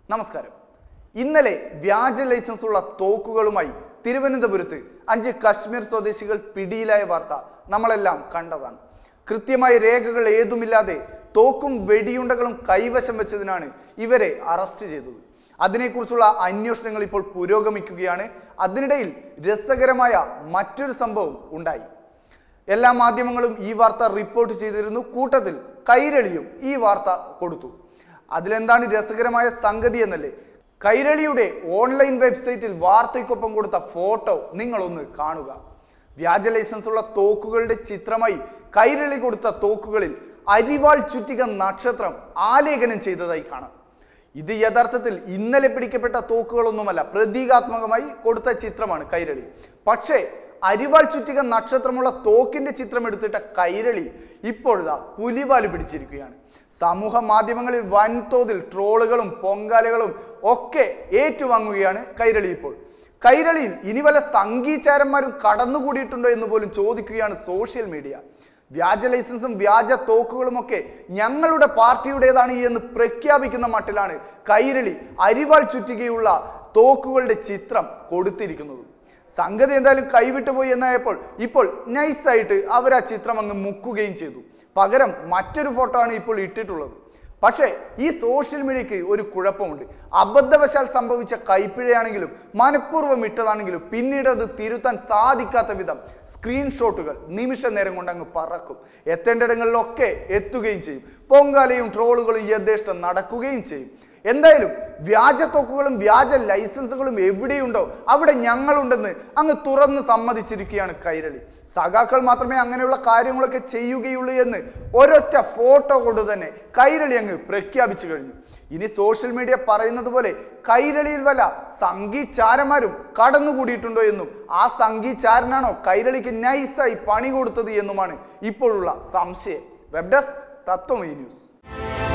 നമസ്കാരം ഇന്നലെ വ്യാജ ലൈസൻസ് ഉള്ള തോക്കുകളുമായി തിരുവനന്തപുരത്ത് അഞ്ച് കശ്മീർ സ്വദേശികൾ പിടിയിലായ വാർത്ത നമ്മളെല്ലാം കണ്ടതാണ് കൃത്യമായ രേഖകൾ ഏതുമില്ലാതെ തോക്കും വെടിയുണ്ടകളും കൈവശം വെച്ചതിനാണ് ഇവരെ അറസ്റ്റ് ചെയ്തത് അതിനെക്കുറിച്ചുള്ള അന്വേഷണങ്ങൾ ഇപ്പോൾ പുരോഗമിക്കുകയാണ് അതിനിടയിൽ രസകരമായ മറ്റൊരു സംഭവം ഉണ്ടായി എല്ലാ മാധ്യമങ്ങളും ഈ വാർത്ത റിപ്പോർട്ട് ചെയ്തിരുന്നു കൂട്ടത്തിൽ കൈരളിയും ഈ വാർത്ത കൊടുത്തു അതിലെന്താണ് രസകരമായ സംഗതി എന്നല്ലേ കൈരളിയുടെ ഓൺലൈൻ വെബ്സൈറ്റിൽ വാർത്തയ്ക്കൊപ്പം കൊടുത്ത ഫോട്ടോ നിങ്ങളൊന്ന് കാണുക വ്യാജ ലൈസൻസ് ഉള്ള തോക്കുകളുടെ ചിത്രമായി കൈരളി കൊടുത്ത തോക്കുകളിൽ അരിവാൾ ചുറ്റിക നക്ഷത്രം ആലേഖനം ചെയ്തതായി കാണാം ഇത് യഥാർത്ഥത്തിൽ ഇന്നലെ പിടിക്കപ്പെട്ട തോക്കുകളൊന്നുമല്ല പ്രതീകാത്മകമായി കൊടുത്ത ചിത്രമാണ് കൈരളി പക്ഷേ അരിവാൾ ചുറ്റിക നക്ഷത്രമുള്ള തോക്കിന്റെ ചിത്രം എടുത്തിട്ട കൈരളി ഇപ്പോഴാ പുലിവാല് പിടിച്ചിരിക്കുകയാണ് സമൂഹ മാധ്യമങ്ങളിൽ വൻതോതിൽ ട്രോളുകളും പൊങ്കാലകളും ഒക്കെ ഏറ്റുവാങ്ങുകയാണ് കൈരളി ഇപ്പോൾ കൈരളിയിൽ ഇനി വല്ല സംഗീചാരന്മാരും കടന്നുകൂടിയിട്ടുണ്ടോ എന്ന് പോലും ചോദിക്കുകയാണ് സോഷ്യൽ മീഡിയ വ്യാജ ലൈസൻസും വ്യാജ തോക്കുകളുമൊക്കെ ഞങ്ങളുടെ പാർട്ടിയുടേതാണ് എന്ന് പ്രഖ്യാപിക്കുന്ന മട്ടിലാണ് കൈരളി അരിവാൾ ചുറ്റികയുള്ള തോക്കുകളുടെ ചിത്രം കൊടുത്തിരിക്കുന്നത് സംഗതി എന്തായാലും കൈവിട്ടു പോയി എന്നായപ്പോൾ ഇപ്പോൾ നൈസായിട്ട് അവർ ആ ചിത്രം അങ്ങ് മുക്കുകയും ചെയ്തു പകരം മറ്റൊരു ഫോട്ടോ ആണ് ഇപ്പോൾ ഇട്ടിട്ടുള്ളത് പക്ഷേ ഈ സോഷ്യൽ മീഡിയക്ക് ഒരു കുഴപ്പമുണ്ട് അബദ്ധവശാൽ സംഭവിച്ച കൈപ്പിഴയാണെങ്കിലും മനഃപൂർവ്വം ഇട്ടതാണെങ്കിലും പിന്നീട് അത് തിരുത്താൻ സാധിക്കാത്ത വിധം സ്ക്രീൻഷോട്ടുകൾ നിമിഷ നേരം കൊണ്ട് അങ്ങ് പറക്കും എത്തേണ്ടിടങ്ങളിലൊക്കെ എത്തുകയും ചെയ്യും പൊങ്കാലയും ട്രോളുകളും യഥേഷ്ടം നടക്കുകയും ചെയ്യും എന്തായാലും വ്യാജ തോക്കുകളും വ്യാജ ലൈസൻസുകളും എവിടെയുണ്ടോ അവിടെ ഞങ്ങളുണ്ടെന്ന് അങ്ങ് തുറന്ന് സമ്മതിച്ചിരിക്കുകയാണ് കൈരളി സഖാക്കൾ മാത്രമേ അങ്ങനെയുള്ള കാര്യങ്ങളൊക്കെ ചെയ്യുകയുള്ളൂ എന്ന് ഒരൊറ്റ ഫോട്ടോ കൊണ്ട് തന്നെ കൈരളി അങ്ങ് പ്രഖ്യാപിച്ചു കഴിഞ്ഞു ഇനി സോഷ്യൽ മീഡിയ പറയുന്നത് പോലെ കൈരളിയിൽ വല്ല സംഗീചാരന്മാരും കടന്നുകൂടിയിട്ടുണ്ടോ എന്നും ആ സംഗീചാരനാണോ കൈരളിക്ക് നൈസായി പണി കൊടുത്തത് എന്നുമാണ് ഇപ്പോഴുള്ള സംശയം വെബ് ഡെസ്ക് തത്വമേ ന്യൂസ്